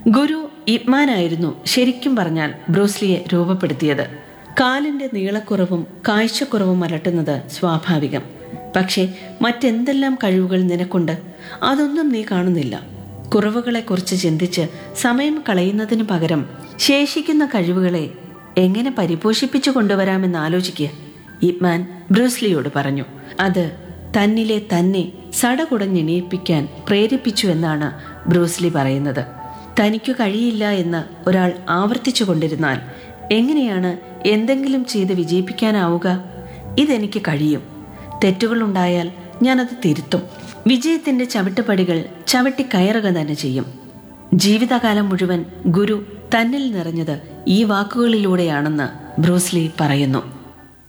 ഗുരു ഇപ്മാനായിരുന്നു ശരിക്കും പറഞ്ഞാൽ ബ്രൂസ്ലിയെ രൂപപ്പെടുത്തിയത് കാലിന്റെ നീളക്കുറവും കാഴ്ചക്കുറവും അലട്ടുന്നത് സ്വാഭാവികം പക്ഷേ മറ്റെന്തെല്ലാം കഴിവുകൾ നിനക്കുണ്ട് അതൊന്നും നീ കാണുന്നില്ല കുറവുകളെക്കുറിച്ച് ചിന്തിച്ച് സമയം കളയുന്നതിന് പകരം ശേഷിക്കുന്ന കഴിവുകളെ എങ്ങനെ പരിപോഷിപ്പിച്ചു കൊണ്ടുവരാമെന്ന് ആലോചിക്കുക ഇപ്മാൻ ബ്രൂസ്ലിയോട് പറഞ്ഞു അത് തന്നിലെ തന്നെ സടകുടഞ്ഞെണീപ്പിക്കാൻ പ്രേരിപ്പിച്ചു എന്നാണ് ബ്രൂസ്ലി പറയുന്നത് തനിക്കു കഴിയില്ല എന്ന് ഒരാൾ ആവർത്തിച്ചു കൊണ്ടിരുന്നാൽ എങ്ങനെയാണ് എന്തെങ്കിലും ചെയ്ത് വിജയിപ്പിക്കാനാവുക ഇതെനിക്ക് കഴിയും തെറ്റുകളുണ്ടായാൽ ഞാനത് തിരുത്തും വിജയത്തിന്റെ ചവിട്ടുപടികൾ ചവിട്ടി കയറുക തന്നെ ചെയ്യും ജീവിതകാലം മുഴുവൻ ഗുരു തന്നിൽ നിറഞ്ഞത് ഈ വാക്കുകളിലൂടെയാണെന്ന് ബ്രൂസ്ലി പറയുന്നു